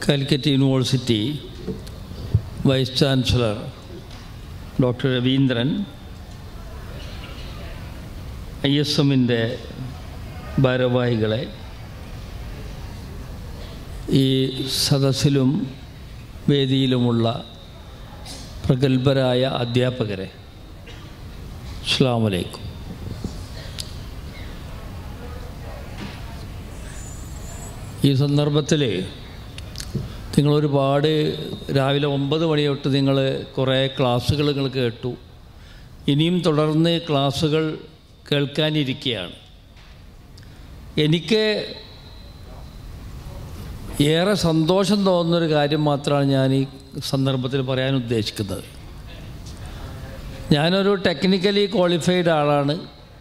Calicut university vice chancellor doctor Raveendran I S എമ്മിൻ്റെ ഭാരവാഹികളെ ഈ സദസ്സിലും വേദിയിലുമുള്ള പ്രഗത്ഭരായ അധ്യാപകരെ അസ്സാം വലൈക്കും ഈ സന്ദർഭത്തിൽ നിങ്ങൾ ഒരുപാട് രാവിലെ ഒമ്പത് മണി തൊട്ട് നിങ്ങൾ കുറേ ക്ലാസ്സുകൾ നിങ്ങൾ കേട്ടു ഇനിയും തുടർന്ന് ക്ലാസ്സുകൾ കേൾക്കാനിരിക്കുകയാണ് എനിക്ക് ഏറെ സന്തോഷം തോന്നുന്നൊരു കാര്യം മാത്രമാണ് ഞാൻ ഈ സന്ദർഭത്തിൽ പറയാൻ ഉദ്ദേശിക്കുന്നത് ഞാനൊരു ടെക്നിക്കലി ക്വാളിഫൈഡ് ആളാണ്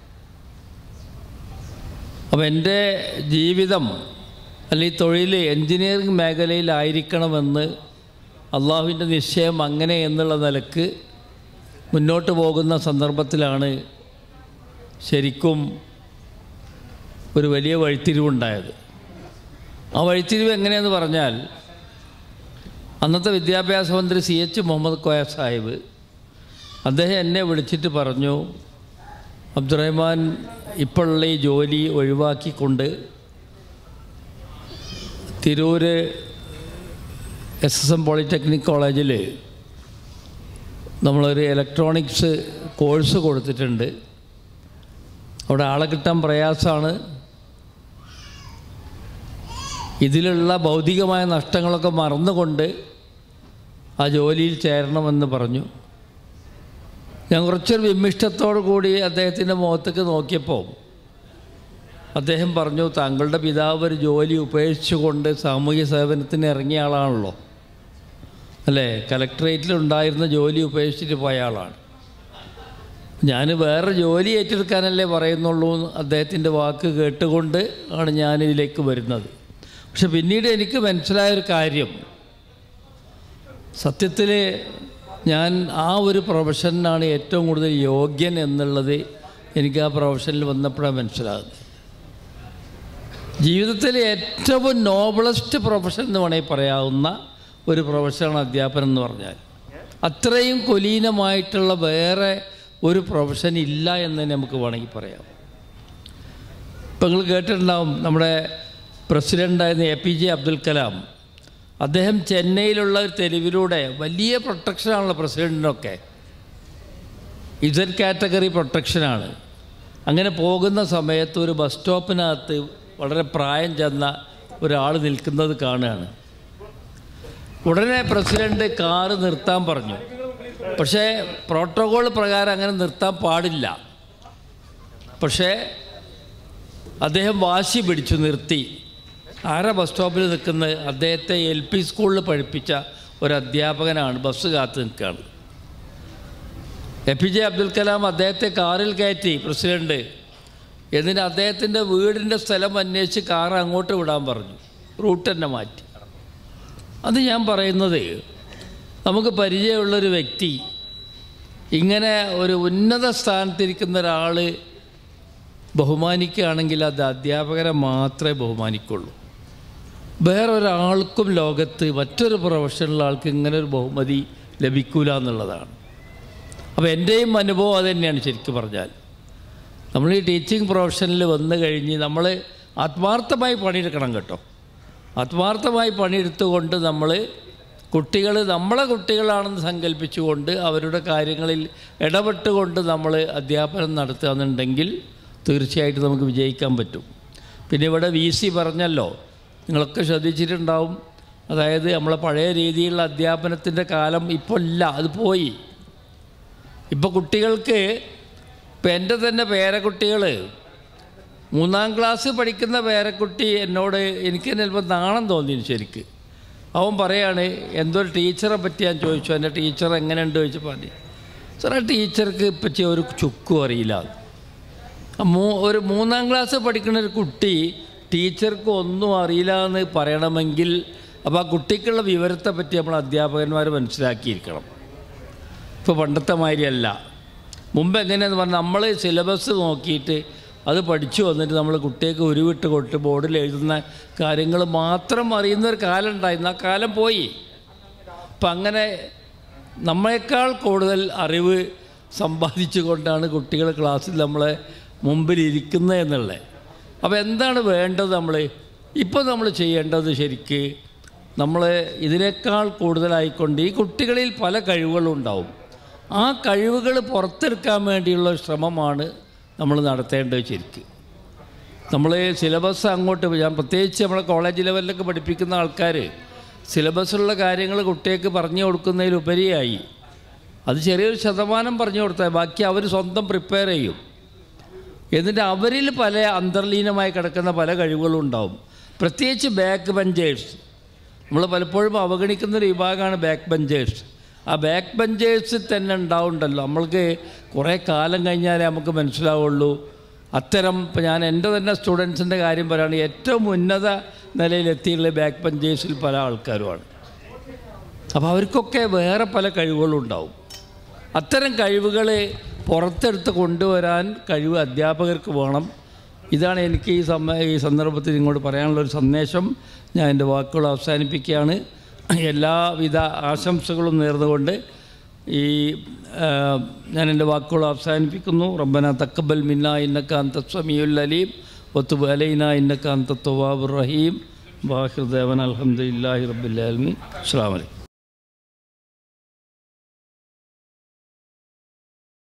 അപ്പം എൻ്റെ ജീവിതം അല്ലെങ്കിൽ തൊഴിൽ എൻജിനീയറിംഗ് മേഖലയിലായിരിക്കണമെന്ന് അള്ളാഹുവിൻ്റെ നിശ്ചയം അങ്ങനെ എന്നുള്ള നിലക്ക് മുന്നോട്ട് പോകുന്ന സന്ദർഭത്തിലാണ് ശരിക്കും ഒരു വലിയ വഴിത്തിരിവുണ്ടായത് ആ വഴിത്തിരിവ് എങ്ങനെയെന്ന് പറഞ്ഞാൽ അന്നത്തെ വിദ്യാഭ്യാസ മന്ത്രി സി എച്ച് മുഹമ്മദ് കോയ സാഹിബ് അദ്ദേഹം എന്നെ വിളിച്ചിട്ട് പറഞ്ഞു അബ്ദുറഹ്മാൻ ഇപ്പോഴുള്ള ഈ ജോലി ഒഴിവാക്കിക്കൊണ്ട് Tirur S S M polytechnic കോളേജിൽ നമ്മളൊരു ഇലക്ട്രോണിക്സ് കോഴ്സ് കൊടുത്തിട്ടുണ്ട് അവിടെ ആളെ കിട്ടാൻ പ്രയാസമാണ് ഇതിലുള്ള ഭൗതികമായ നഷ്ടങ്ങളൊക്കെ മറന്നുകൊണ്ട് ആ ജോലിയിൽ ചേരണമെന്ന് പറഞ്ഞു ഞാൻ കുറച്ചൊരു വിമ്മിഷ്ടത്തോടു കൂടി അദ്ദേഹത്തിൻ്റെ മുഖത്തേക്ക് നോക്കിയപ്പോൾ അദ്ദേഹം പറഞ്ഞു താങ്കളുടെ പിതാവ് ഒരു ജോലി ഉപേക്ഷിച്ചുകൊണ്ട് സാമൂഹ്യ സേവനത്തിന് ഇറങ്ങിയ ആളാണല്ലോ അല്ലേ കലക്ട്രേറ്റിൽ ഉണ്ടായിരുന്ന ജോലി ഉപേക്ഷിച്ചിട്ട് പോയ ആളാണ് ഞാൻ വേറെ ജോലി ഏറ്റെടുക്കാനല്ലേ പറയുന്നുള്ളൂ എന്ന് അദ്ദേഹത്തിൻ്റെ വാക്ക് കേട്ടുകൊണ്ട് ആണ് ഞാനിതിലേക്ക് വരുന്നത് പക്ഷെ പിന്നീട് എനിക്ക് മനസ്സിലായൊരു കാര്യം സത്യത്തിൽ ഞാൻ ആ ഒരു പ്രൊഫഷനാണ് ഏറ്റവും കൂടുതൽ യോഗ്യൻ എന്നുള്ളത് എനിക്ക് ആ പ്രൊഫഷനിൽ വന്നപ്പോഴാണ് മനസ്സിലാകുന്നത് ജീവിതത്തിലെ ഏറ്റവും നോബിളസ്റ്റ് പ്രൊഫഷൻ എന്ന് വേണമെങ്കിൽ പറയാവുന്ന ഒരു പ്രൊഫഷനാണ് അധ്യാപനം എന്ന് പറഞ്ഞാൽ അത്രയും കുലീനമായിട്ടുള്ള വേറെ ഒരു പ്രൊഫഷൻ ഇല്ല എന്ന് തന്നെ നമുക്ക് വേണമെങ്കിൽ പറയാം ഇപ്പം നിങ്ങൾ കേട്ടിട്ടുണ്ടാവും നമ്മുടെ പ്രസിഡൻ്റായിരുന്ന A P J Abdul Kalam അദ്ദേഹം ചെന്നൈയിലുള്ള ഒരു തെരുവിലൂടെ വലിയ പ്രൊട്ടക്ഷനാണല്ലോ പ്രസിഡൻറ്റിനൊക്കെ ഇസഡ് കാറ്റഗറി പ്രൊട്ടക്ഷനാണ് അങ്ങനെ പോകുന്ന സമയത്ത് ഒരു ബസ് സ്റ്റോപ്പിനകത്ത് വളരെ പ്രായം ചെന്ന ഒരാൾ നിൽക്കുന്നത് കാണുകയാണ് ഉടനെ പ്രസിഡന്റ് കാറ് നിർത്താൻ പറഞ്ഞു പക്ഷേ പ്രോട്ടോകോൾ പ്രകാരം അങ്ങനെ നിർത്താൻ പാടില്ല പക്ഷേ അദ്ദേഹം വാശി പിടിച്ചു നിർത്തി ആരാ ബസ് സ്റ്റോപ്പിൽ നിൽക്കുന്നത് അദ്ദേഹത്തെ എൽ പി സ്കൂളിൽ പഠിപ്പിച്ച ഒരു അധ്യാപകനാണ് ബസ് കാത്ത് നിൽക്കുകയാണ് A P J Abdul Kalam അദ്ദേഹത്തെ കാറിൽ കയറ്റി പ്രസിഡന്റ് എന്നിട്ട് അദ്ദേഹത്തിൻ്റെ വീടിൻ്റെ സ്ഥലം അന്വേഷിച്ച് കാർ അങ്ങോട്ട് വിടാൻ പറഞ്ഞു റൂട്ട് തന്നെ മാറ്റി അത് ഞാൻ പറയുന്നത് നമുക്ക് പരിചയമുള്ളൊരു വ്യക്തി ഇങ്ങനെ ഒരു ഉന്നത സ്ഥാനത്തിരിക്കുന്ന ഒരാൾ ബഹുമാനിക്കുകയാണെങ്കിൽ അത് അധ്യാപകരെ മാത്രമേ ബഹുമാനിക്കുള്ളൂ വേറൊരാൾക്കും ലോകത്ത് മറ്റൊരു പ്രൊഫഷണൽ ആൾക്ക് ഇങ്ങനെ ഒരു ബഹുമതി ലഭിക്കൂല എന്നുള്ളതാണ് അപ്പോൾ എൻ്റെയും അനുഭവം അത് തന്നെയാണ് ശരിക്കും പറഞ്ഞാൽ നമ്മൾ ഈ ടീച്ചിങ് പ്രൊഫഷനിൽ വന്നു കഴിഞ്ഞ് നമ്മൾ ആത്മാർത്ഥമായി പണിയെടുക്കണം കേട്ടോ ആത്മാർത്ഥമായി പണിയെടുത്തുകൊണ്ട് നമ്മൾ കുട്ടികൾ നമ്മളെ കുട്ടികളാണെന്ന് സങ്കല്പിച്ചുകൊണ്ട് അവരുടെ കാര്യങ്ങളിൽ ഇടപെട്ടുകൊണ്ട് നമ്മൾ അധ്യാപനം നടത്തുകയെന്നുണ്ടെങ്കിൽ തീർച്ചയായിട്ടും നമുക്ക് വിജയിക്കാൻ പറ്റും പിന്നെ ഇവിടെ വി സി പറഞ്ഞല്ലോ നിങ്ങളൊക്കെ ശ്രദ്ധിച്ചിട്ടുണ്ടാവും അതായത് നമ്മളെ പഴയ രീതിയിലുള്ള അധ്യാപനത്തിൻ്റെ കാലം ഇപ്പോൾ ഇല്ല അത് പോയി ഇപ്പോൾ കുട്ടികൾക്ക് ഇപ്പം എൻ്റെ തന്നെ പേരക്കുട്ടികൾ മൂന്നാം ക്ലാസ് പഠിക്കുന്ന പേരക്കുട്ടി എന്നോട് എനിക്ക് ചിലപ്പോൾ നാണം തോന്നി ശരിക്ക് അവൻ പറയാണ് എന്തോ ഒരു ടീച്ചറെ പറ്റി ഞാൻ ചോദിച്ചു എൻ്റെ ടീച്ചർ എങ്ങനെയുണ്ട് ചോദിച്ചപ്പോൾ പറഞ്ഞു സാർ ആ ടീച്ചർക്ക് ഇപ്പം ഒരു ചുക്കും അറിയില്ല മൂ ഒരു മൂന്നാം ക്ലാസ് പഠിക്കുന്ന ഒരു കുട്ടി ടീച്ചർക്ക് ഒന്നും അറിയില്ല എന്ന് പറയണമെങ്കിൽ അപ്പോൾ ആ കുട്ടിക്കുള്ള വിവരത്തെ പറ്റി നമ്മൾ അധ്യാപകന്മാർ മനസ്സിലാക്കിയിരിക്കണം ഇപ്പോൾ പണ്ടത്തെ മാതിരിയല്ല മുമ്പ് എങ്ങനെയാന്ന് പറഞ്ഞാൽ നമ്മൾ സിലബസ് നോക്കിയിട്ട് അത് പഠിച്ചു വന്നിട്ട് നമ്മൾ കുട്ടികൾക്ക് ഉരുവിട്ട് കൊട്ട് ബോർഡിൽ എഴുതുന്ന കാര്യങ്ങൾ മാത്രം അറിയുന്ന ഒരു കാലം ഉണ്ടായിരുന്നു ആ കാലം പോയി അപ്പം അങ്ങനെ നമ്മളെക്കാൾ കൂടുതൽ അറിവ് സമ്പാദിച്ചുകൊണ്ടാണ് കുട്ടികൾ ക്ലാസ്സിൽ നമ്മളെ മുമ്പിൽ ഇരിക്കുന്നത് എന്നുള്ളത് അപ്പോൾ എന്താണ് വേണ്ടത് നമ്മൾ ഇപ്പോൾ നമ്മൾ ചെയ്യേണ്ടത് ശരിക്ക് നമ്മൾ ഇതിനേക്കാൾ കൂടുതലായിക്കൊണ്ട് ഈ കുട്ടികളിൽ പല കഴിവുകളും ഉണ്ടാവും ആ കഴിവുകൾ പുറത്തെടുക്കാൻ വേണ്ടിയുള്ള ഒരു ശ്രമമാണ് നമ്മൾ നടത്തേണ്ടത് ശരിക്ക് നമ്മൾ സിലബസ് അങ്ങോട്ട് ഞാൻ പ്രത്യേകിച്ച് നമ്മളെ കോളേജ് ലെവലിലൊക്കെ പഠിപ്പിക്കുന്ന ആൾക്കാർ സിലബസിലുള്ള കാര്യങ്ങൾ കുട്ടികൾക്ക് പറഞ്ഞു കൊടുക്കുന്നതിലുപരിയായി അത് ചെറിയൊരു ശതമാനം പറഞ്ഞു കൊടുത്താൽ ബാക്കി അവർ സ്വന്തം പ്രിപ്പയർ ചെയ്യും എന്നിട്ട് അവരിൽ പല അന്തർലീനമായി കിടക്കുന്ന പല കഴിവുകളും ഉണ്ടാവും പ്രത്യേകിച്ച് ബാക്ക് ബെഞ്ചേഴ്സ് നമ്മൾ പലപ്പോഴും അവഗണിക്കുന്ന ഒരു വിഭാഗമാണ് ബാക്ക് ബെഞ്ചേഴ്സ് ആ ബാക്ക് ബെഞ്ചേഴ്സിൽ തന്നെ ഉണ്ടാവുണ്ടല്ലോ നമ്മൾക്ക് കുറേ കാലം കഴിഞ്ഞാലേ നമുക്ക് മനസ്സിലാവുള്ളൂ അത്തരം ഇപ്പം ഞാൻ എൻ്റെ തന്നെ സ്റ്റുഡൻസിൻ്റെ കാര്യം പറയുകയാണെങ്കിൽ ഏറ്റവും ഉന്നത നിലയിലെത്തിയുള്ള ബാക്ക് ബെഞ്ചേഴ്സിൽ പല ആൾക്കാരുമാണ് അപ്പോൾ അവർക്കൊക്കെ വേറെ പല കഴിവുകളും ഉണ്ടാവും അത്തരം കഴിവുകൾ പുറത്തെടുത്ത് കൊണ്ടുവരാൻ കഴിവ് അധ്യാപകർക്ക് വേണം ഇതാണ് എനിക്ക് ഈ സമ ഈ സന്ദർഭത്തിൽ ഇങ്ങോട്ട് പറയാനുള്ള ഒരു സന്ദേശം ഞാൻ എൻ്റെ വാക്കുകൾ അവസാനിപ്പിക്കുകയാണ് എല്ലാവിധ ആശംസകളും നേർന്നുകൊണ്ട് ഈ ആ, ഞാൻ എൻ്റെ വാക്കുകൾ അവസാനിപ്പിക്കുന്നു റബ്ബന തക്കബൽ മിന്ന ഇന്നക്ക അന്ത സമീഉൽ അലീം ഒത്തുബ് അലൈന ഇന്നക്ക അന്ത തവാബുർ റഹീം വാഹിർ ദേവൻ അലഹമുല്ലാഹി റബ്ബുല്ലാലമി അസ്സാം വലൈക്കും